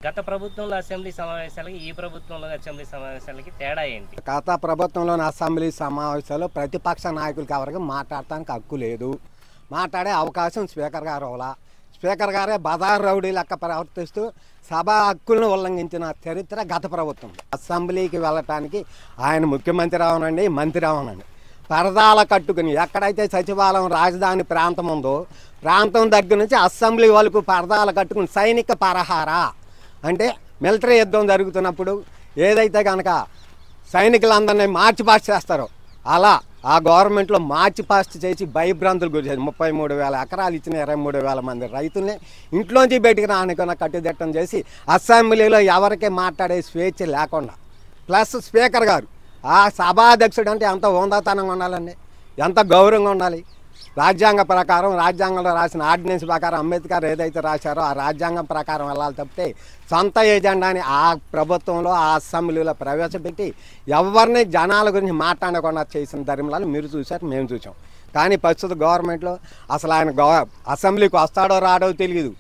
గత ప్రభుత్వంలో అసెంబ్లీ సమావేశాలకి ఈ ప్రభుత్వంలో అసెంబ్లీ సమావేశాలకి తేడా ఏంటి గత ప్రభుత్వంలోని అసెంబ్లీ సమావేశాల్లో ప్రతిపక్ష నాయకులకి ఎవరికి మాట్లాడటానికి హక్కు లేదు మాట్లాడే అవకాశం స్పీకర్ గారు అవలా స్పీకర్ గారే బజార్ రౌడీ లెక్క ప్రవర్తిస్తూ సభా హక్కులను ఉల్లంఘించిన చరిత్ర గత ప్రభుత్వం అసెంబ్లీకి వెళ్ళటానికి ఆయన ముఖ్యమంత్రి అవనండి మంత్రి అవనండి పరదాల కట్టుకుని ఎక్కడైతే సచివాలయం రాజధాని ప్రాంతం ఉందో ప్రాంతం దగ్గర నుంచి అసెంబ్లీ వరకు పరదాల కట్టుకుని సైనిక పరహారా అంటే మిలిటరీ యుద్ధం జరుగుతున్నప్పుడు ఏదైతే కనుక సైనికులందరినీ మార్చి పాస్ట్ చేస్తారో అలా ఆ గవర్నమెంట్లో మార్చి పాస్ట్ చేసి భయభ్రాంతులు గురి ముప్పై మూడు వేల ఎకరాలు ఇచ్చిన ఇరవై మూడు వేల మంది రైతుల్ని ఇంట్లోంచి బయటికి రానికున్న కట్టుదిట్టం చేసి అసెంబ్లీలో ఎవరికి మాట్లాడే స్వేచ్ఛ లేకుండా ప్లస్ స్పీకర్ గారు ఆ సభాధ్యక్షుడు అంటే ఎంత హోందాతనంగా ఉండాలండి ఎంత గౌరవంగా ఉండాలి రాజ్యాంగ ప్రకారం రాజ్యాంగంలో రాసిన ఆర్డినెన్స్ ప్రకారం అంబేద్కర్ ఏదైతే రాశారో ఆ రాజ్యాంగం ప్రకారం వెళ్ళాలి తప్పితే సొంత ఏజెండాని ఆ ప్రభుత్వంలో ఆ అసెంబ్లీలో ప్రవేశపెట్టి ఎవరిని జనాల గురించి మాట్లాడకుండా చేసిన ధర్మలాలు మీరు చూశారు మేము చూసాం కానీ ప్రస్తుత గవర్నమెంట్లో అసలు ఆయన గవ అసెంబ్లీకి వస్తాడో రాడో తెలియదు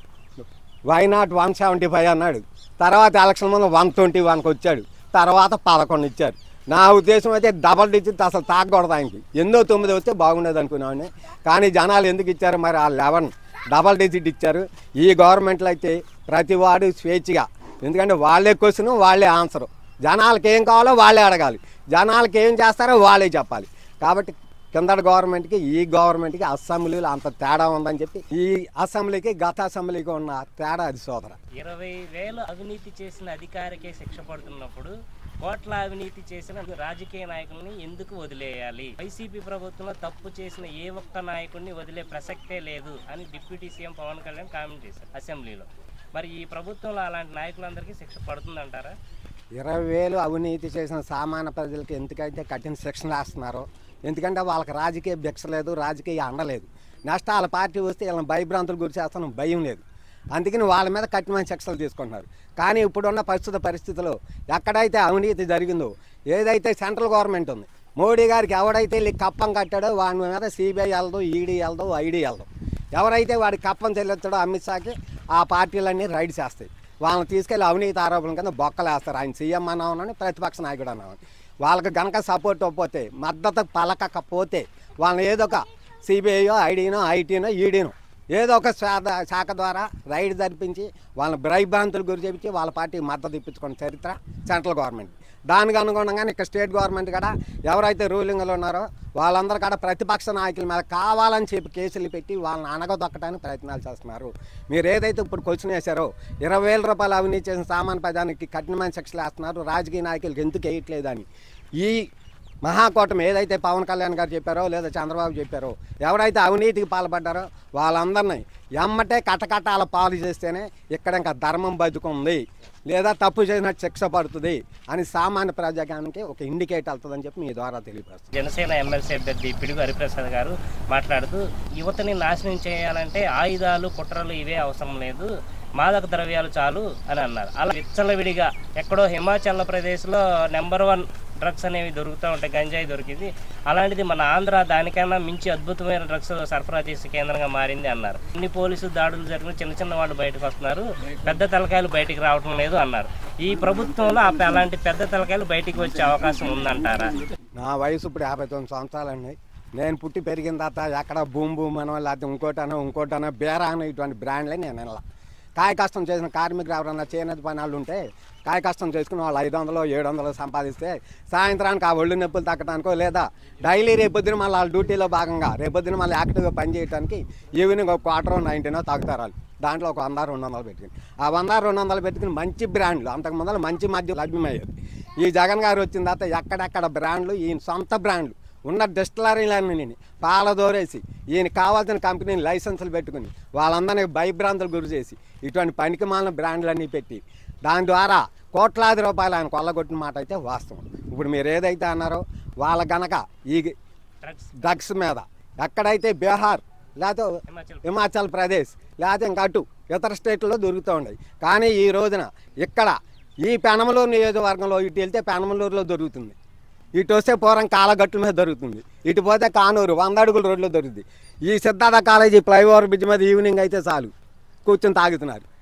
why not one seventy five అన్నాడు తర్వాత ఎలక్షన్ ముందు వన్ ట్వంటీ వన్కి వచ్చాడు తర్వాత పదకొండు ఇచ్చారు నా ఉద్దేశం అయితే డబల్ డిజిట్ అసలు తాగకూడదు ఆయనకి ఎన్నో తొమ్మిది వస్తే బాగుండేది అనుకున్నామని కానీ జనాలు ఎందుకు ఇచ్చారు మరి ఆ లెవెన్ డబల్ డిజిట్ ఇచ్చారు ఈ గవర్నమెంట్లో అయితే ప్రతి వాడు స్వేచ్ఛగా ఎందుకంటే వాళ్ళే క్వశ్చన్ వాళ్ళే ఆన్సరు జనాలకి ఏం కావాలో వాళ్ళే అడగాలి జనాలకి ఏం చేస్తారో వాళ్ళే చెప్పాలి కాబట్టి కిందటి గవర్నమెంట్కి ఈ గవర్నమెంట్కి అసెంబ్లీలో అంత తేడా ఉందని చెప్పి ఈ అసెంబ్లీకి గత అసెంబ్లీకి ఉన్న తేడా అది సోదర ఇరవై వేలు అవినీతి చేసిన అధికారికే శిక్ష పడుతున్నప్పుడు కోట్ల అవినీతి చేసిన రాజకీయ నాయకుల్ని ఎందుకు వదిలేయాలి వైసీపీ ప్రభుత్వంలో తప్పు చేసిన ఏ ఒక్క నాయకుడిని వదిలే ప్రసక్తే లేదు అని deputy CM Pawan Kalyan comment చేశారు అసెంబ్లీలో మరి ఈ ప్రభుత్వంలో అలాంటి నాయకులందరికీ శిక్ష పడుతుందంటారా ఇరవై వేలు అవినీతి చేసిన సామాన్య ప్రజలకి ఎందుకైతే కఠిన శిక్షణ వేస్తున్నారో ఎందుకంటే వాళ్ళకి రాజకీయ భిక్ష లేదు రాజకీయ అండలేదు నెక్స్ట్ వాళ్ళ పార్టీ వస్తే వీళ్ళని భయభ్రాంతులు గురి చేస్తాను భయం లేదు అందుకని వాళ్ళ మీద కఠినమైన శిక్షలు తీసుకుంటున్నారు కానీ ఇప్పుడున్న ప్రస్తుత పరిస్థితిలో ఎక్కడైతే అవినీతి జరిగిందో ఏదైతే సెంట్రల్ గవర్నమెంట్ ఉంది మోడీ గారికి ఎవడైతే వెళ్ళి కప్పం కట్టాడో వాడి మీద సిబిఐ వెళ్దాం ఈడీ వెళ్దాం ఐడి వెళ్దాం ఎవరైతే వాడి కప్పం చెల్లించాడో అమిత్ షాకి ఆ పార్టీలన్నీ రైడ్ చేస్తాయి వాళ్ళని తీసుకెళ్లి అవినీతి ఆరోపణల కింద బొక్కలేస్తారు ఆయన సీఎం అన్నామని ప్రతిపక్ష నాయకుడు అన్నామని వాళ్ళకి గనక సపోర్ట్ ఇవ్వకపోతే మద్దతు పలకకపోతే వాళ్ళని ఏదో ఒక సిబిఐయో ఐడీనో ఐటీనో ఈడీనో ఏదో ఒక శాఖ శాఖ ద్వారా రైడ్ జరిపించి వాళ్ళని భ్రైభ్రాంతులు గురి చేపించి వాళ్ళ పార్టీకి మద్దతు ఇప్పించుకున్న చరిత్ర సెంట్రల్ గవర్నమెంట్ దానికి అనుగుణంగానే ఇక్కడ స్టేట్ గవర్నమెంట్ కూడా ఎవరైతే రూలింగ్లో ఉన్నారో వాళ్ళందరూ కూడా ప్రతిపక్ష నాయకుల మీద కావాలని చెప్పి కేసులు పెట్టి వాళ్ళని అనగదొక్కడానికి ప్రయత్నాలు చేస్తున్నారు మీరు ఏదైతే ఇప్పుడు క్వశ్చన్ వేశారో ఇరవై వేల రూపాయలు అవినీతి చేసిన సామాన్య ప్రజానికి కఠినమైన శిక్షలు వేస్తున్నారు రాజకీయ నాయకులకు ఎందుకు వేయట్లేదని ఈ మహాకూటమి ఏదైతే పవన్ కళ్యాణ్ గారు చెప్పారో లేదా చంద్రబాబు చెప్పారో ఎవరైతే అవినీతికి పాల్పడ్డారో వాళ్ళందరినీ ఎమ్మటే కటకటాల పాలు చేస్తేనే ఇక్కడ ఇంకా ధర్మం బతుకుంది లేదా తప్పు చేసినట్టు శిక్ష పడుతుంది అని సామాన్య ప్రజాగానికి ఒక ఇండికేట్ అవుతుందని చెప్పి మీ ద్వారా తెలియపరుస్తుంది జనసేన ఎమ్మెల్సీ అభ్యర్థి పిడుగు హరిప్రసాద్ గారు మాట్లాడుతూ యువతని నాశనం చేయాలంటే ఆయుధాలు కుట్రలు ఇవే అవసరం లేదు మాదక ద్రవ్యాలు చాలు అని అన్నారు అలా విచ్చలవిడిగా ఎక్కడో హిమాచల్ ప్రదేశ్లో నెంబర్ వన్ డ్రగ్స్ అనేవి దొరుకుతూ ఉంటాయి గంజాయి దొరికింది అలాంటిది మన ఆంధ్ర దానికన్నా మించి అద్భుతమైన డ్రగ్స్ సరఫరా చేసే కేంద్రంగా మారింది అన్నారు అన్ని పోలీసు దాడులు జరిగిన చిన్న చిన్న వాళ్ళు బయటకు వస్తున్నారు పెద్ద తలకాయలు బయటికి రావటం లేదు అన్నారు ఈ ప్రభుత్వంలో ఆ- అలాంటి పెద్ద తలకాయలు బయటికి వచ్చే అవకాశం ఉందంటారా నా వయసు ఇప్పుడు యాభై తొమ్మిది సంవత్సరాలండి నేను పుట్టి పెరిగిన తర్వాత ఎక్కడ భూమి భూమి అనో లేకపోతే ఇంకోటనో ఇంకోటనో బేరా అనో ఇటువంటి బ్రాండ్లే నేను వెళ్ళా కాయ కష్టం చేసిన కార్మికులు ఎవరన్నా చేనేత పనాలు ఉంటే కాయ కష్టం చేసుకుని వాళ్ళు ఐదు వందలు ఏడు వందలు సంపాదిస్తే సాయంత్రానికి ఆ ఒళ్ళు నొప్పులు తగ్గడానికో లేదా డైలీ రేపొద్దున మళ్ళీ వాళ్ళ డ్యూటీలో భాగంగా రేపొద్దున మళ్ళీ యాక్టివ్గా పని చేయడానికి ఈవినింగ్ ఒక క్వార్టర్ నైన్టీనో తాగుతారు వాళ్ళు దాంట్లో ఒక వంద రెండు వందలు పెట్టుకుని ఆ వంద రెండు వందలు పెట్టుకుని మంచి బ్రాండ్లు అంతకు ముందర మంచి మధ్య లభ్యమయ్యేది ఈ జగన్ గారు వచ్చిన తర్వాత ఎక్కడెక్కడ బ్రాండ్లు ఈయన సొంత బ్రాండ్లు ఉన్న డిస్టిలరీలన్నీ పాల దోరేసి ఈయన కావాల్సిన కంపెనీని లైసెన్సులు పెట్టుకుని వాళ్ళందరినీ భయభ్రాంతులు గురి చేసి ఇటువంటి పనికి మాలిన బ్రాండ్లన్నీ పెట్టి దాని ద్వారా కోట్లాది రూపాయలు ఆయన కొల్లగొట్టిన మాట అయితే వాస్తవం ఇప్పుడు మీరు ఏదైతే అన్నారో వాళ్ళ గనక ఈ డ్రగ్స్ డ్రగ్స్ మీద ఎక్కడైతే బీహార్ లేకపోతే హిమాచల్ హిమాచల్ ప్రదేశ్ లేకపోతే ఇంకా అటు ఇతర స్టేట్లలో దొరుకుతూ ఉన్నాయి కానీ ఈ రోజున ఇక్కడ ఈ పెనమలూరు నియోజకవర్గంలో ఇటు వెళ్తే పెనమలూరులో దొరుకుతుంది ఇటు వస్తే పూర్వం కాలగట్టు మీద దొరుకుతుంది ఇటు పోతే కానూరు వంద అడుగుల రోడ్లో దొరుకుతుంది ఈ సిద్ధార్థ కాలేజీ ఫ్లైఓవర్ బ్రిడ్జ్ మీద ఈవినింగ్ అయితే చాలు కూర్చొని తాగుతున్నారు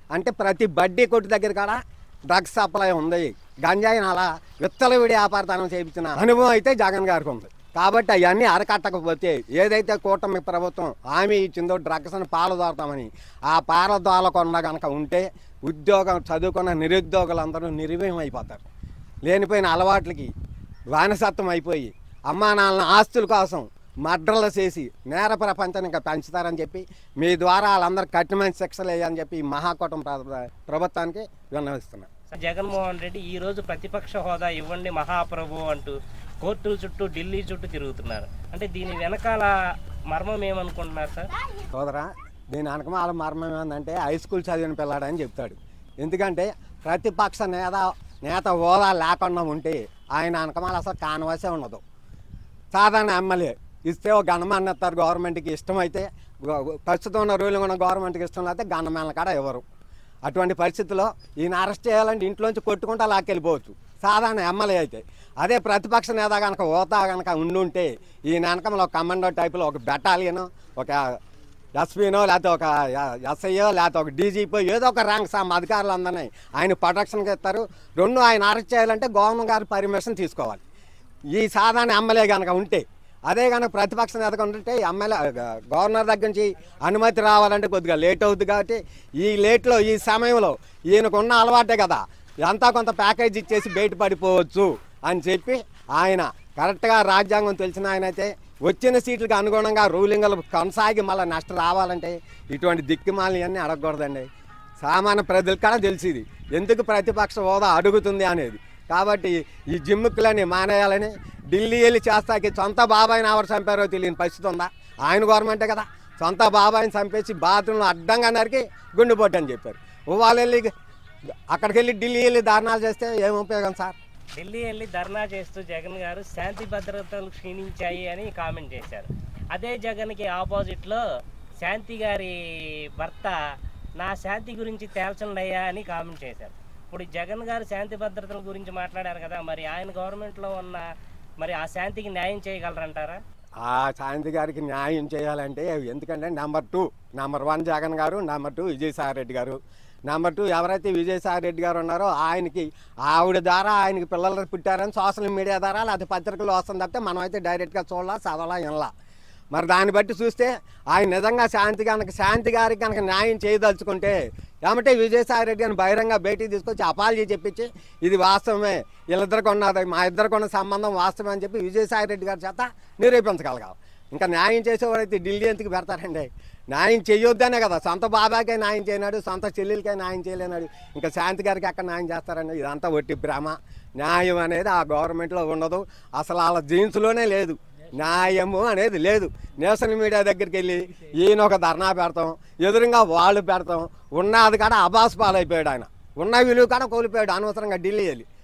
అంటే ప్రతి బడ్డీ కొట్టు దగ్గర కాడ డ్రగ్స్ సప్లై ఉంది గంజాయిని అలా విత్తలవిడి వ్యాపారతనం చేయించిన అనుభవం అయితే జగన్ గారికి ఉంది కాబట్టి అవన్నీ అరకట్టకపోతే ఏదైతే కూటమి ప్రభుత్వం హామీ ఇచ్చిందో డ్రగ్స్ని పాలదోరతామని ఆ పాలదోలకుండా కనుక ఉంటే ఉద్యోగం చదువుకున్న నిరుద్యోగులందరూ నిర్వీయం అయిపోతారు లేనిపోయిన అలవాట్లకి వానసత్వం అయిపోయి అమ్మా నాన్న ఆస్తుల కోసం మడ్రలు చేసి నేర ప్రపంచాన్ని ఇంకా పెంచుతారని చెప్పి మీ ద్వారా వాళ్ళందరూ కఠినమైన శిక్షలు వేయని చెప్పి ఈ మహాకూటమి ప్ర- ప్రభుత్వానికి విన్నవిస్తున్నాను జగన్మోహన్ రెడ్డి ఈ రోజు ప్రతిపక్ష హోదా ఇవ్వండి మహాప్రభు అంటూ కోర్టుల చుట్టూ ఢిల్లీ చుట్టూ తిరుగుతున్నారు అంటే దీని వెనకాల మర్మం ఏమనుకుంటున్నారు సార్ సోదరా దీని వెనకమాల మర్మం ఏంటంటే హై స్కూల్ చదివిన పిల్లాడని చెప్తాడు ఎందుకంటే ప్రతిపక్ష నేత నేత హోదా లేకుండా ఉంటే ఆయన వెనకమాల అసలు కానవాసే ఉండదు సాధారణ ఎమ్మెల్యే ఇస్తే ఒక గణమాన్ని ఇస్తారు గవర్నమెంట్కి ఇష్టమైతే గ- ప్రస్తుతం ఉన్న రూలింగ్ ఉన్న గవర్నమెంట్కి ఇష్టం లేకపోతే గణమాలను కూడా ఇవ్వరు అటువంటి పరిస్థితుల్లో ఈయన అరెస్ట్ చేయాలంటే ఇంట్లోంచి కొట్టుకుంటూ లాక్కెళ్ళిపోవచ్చు సాధారణ ఎమ్మెల్యే అయితే అదే ప్రతిపక్ష నేత కనుక హోదా కనుక ఉండుంటే ఈయన వెనకమలో ఒక కమాండో టైపులో ఒక బెటాలియన్ ఒక ఎస్పీనో లేకపోతే ఒక ఎస్ఐయో లేకపోతే ఒక డీజీపీ ఏదో ఒక ర్యాంక్ సమ్ అధికారులు అందరినీ ఆయన ప్రొటెక్షన్కి ఇస్తారు రెండు ఆయన అరెస్ట్ చేయాలంటే గవర్నమెంట్ గారి పర్మిషన్ తీసుకోవాలి ఈ సాధారణ ఎమ్మెల్యే కనుక ఉంటే అదే కనుక ప్రతిపక్ష నేత ఉంటే ఎమ్మెల్యే గవర్నర్ దగ్గర నుంచి అనుమతి రావాలంటే కొద్దిగా లేట్ అవుతుంది కాబట్టి ఈ లేట్లో ఈ సమయంలో ఈయనకున్న అలవాటే కదా ఎంతా కొంత ప్యాకేజ్ ఇచ్చేసి బయట పడిపోవచ్చు అని చెప్పి ఆయన కరెక్ట్గా రాజ్యాంగం తెలిసిన ఆయన అయితే వచ్చిన సీట్లకు అనుగుణంగా రూలింగ్లు కొనసాగి మళ్ళీ నష్టం రావాలంటే ఇటువంటి దిక్కుమాలని అన్నీ అడగకూడదండి సామాన్య ప్రజలకు కూడా తెలిసింది ఎందుకు ప్రతిపక్ష హోదా అడుగుతుంది అనేది కాబట్టి ఈ జిమ్ముకులని మానేయాలని ఢిల్లీ వెళ్ళి చేస్తాకి సొంత బాబాయిని ఎవరు చంపారో తెలియని పరిస్థితి ఉందా ఆయన గవర్నమెంటే కదా సొంత బాబాయిని చంపేసి బాత్రూంలో అడ్డంగా నరికి గుండెపోటు అని చెప్పారు వాళ్ళు వెళ్ళి అక్కడికి వెళ్ళి ఢిల్లీ వెళ్ళి ధర్నాలు చేస్తే ఏం ఉపయోగం సార్ ఢిల్లీ వెళ్ళి ధర్నా చేస్తూ జగన్ గారు శాంతి భద్రతలు క్షీణించాయి అని కామెంట్ చేశారు అదే జగన్కి ఆపోజిట్లో శాంతి గారి భర్త నా శాంతి గురించి తేల్చండి అయ్యా అని కామెంట్ చేశారు ఇప్పుడు ఈ జగన్ గారు శాంతి భద్రతల గురించి మాట్లాడారు కదా మరి ఆయన గవర్నమెంట్లో ఉన్న మరి ఆ శాంతికి న్యాయం చేయగలరంటారా ఆ శాంతి గారికి న్యాయం చేయాలంటే ఎందుకంటే number two number one Jagan గారు నెంబర్ టూ విజయసాయి రెడ్డి గారు నెంబర్ టూ ఎవరైతే విజయసాయి రెడ్డి గారు ఉన్నారో ఆయనకి ఆవిడ ద్వారా ఆయనకి పిల్లలు పుట్టారని సోషల్ మీడియా ద్వారా లేకపోతే పత్రికలు వస్తుంది తప్పితే మనం అయితే డైరెక్ట్గా చూడాలా చదవాలా వినలా మరి దాన్ని బట్టి చూస్తే ఆయన నిజంగా శాంతి కనుక శాంతి గారికి కనుక న్యాయం చేయదలుచుకుంటే ఏమంటే విజయసాయి రెడ్డి అని బహిరంగ బయటికి తీసుకొచ్చి అపాలజీ చెప్పించి ఇది వాస్తవమే వీళ్ళిద్దరికి ఉన్నది మా ఇద్దరికి ఉన్న సంబంధం వాస్తవమే అని చెప్పి విజయసాయి రెడ్డి గారి చేత నిరూపించగలగాలి ఇంకా న్యాయం చేసేవారైతే ఢిల్లీ ఎందుకు పెడతారండి న్యాయం చేయొద్దనే కదా సొంత బాబాకే న్యాయం చేయనాడు సొంత చెల్లెలకే న్యాయం చేయలేనాడు ఇంకా శాంతి గారికి ఎక్కడ న్యాయం చేస్తారండి ఇదంతా ఒట్టి భ్రమ న్యాయం అనేది ఆ గవర్నమెంట్లో ఉండదు అసలు వాళ్ళ జీన్స్లోనే లేదు న్యాయము అనేది లేదు నేషనల్ మీడియా దగ్గరికి వెళ్ళి ఈయన ఒక ధర్నా పెడతాం ఎదురుగా వాళ్ళు పెడతాం ఉన్నది కాడ అబాస్ పాలైపోయాడు ఆయన ఉన్న విలువ కాడ కోల్పోయాడు అనవసరంగా ఢిల్లీ వెళ్ళి